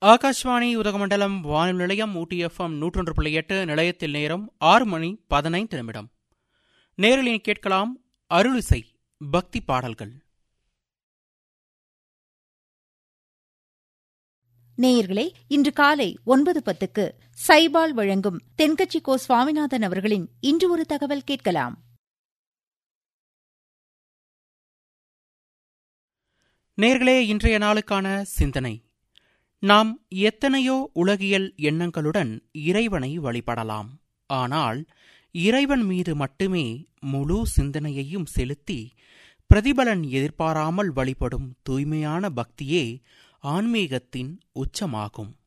ஆகாஷ்வாணி உதகமண்டலம் வானொலி நிலையம் ஊட்டி எஃப்எம் நூற்றொன்று புள்ளி எட்டு நிலையத்தில் நேரம் ஆறு மணி பதினைந்து நிமிடம் நேரில் கேட்கலாம் அருளிசை பக்தி பாடல்கள் நேயர்களே இன்று காலை ஒன்பது பத்துக்கு சைபால் வழங்கும் தென்கட்சி கோ சுவாமிநாதன் அவர்களின் இன்று ஒரு தகவல் கேட்கலாம் நேர்களே இன்றைய நாளுக்கான சிந்தனை நாம் எத்தனையோ உலகியல் எண்ணங்களுடன் இறைவனை வழிபடலாம் ஆனால் இறைவன் மீது மட்டுமே முழு சிந்தனையையும் செலுத்தி பிரதிபலன் எதிர்பாராமல் வழிபடும் தூய்மையான பக்தியே ஆன்மீகத்தின் உச்சமாகும்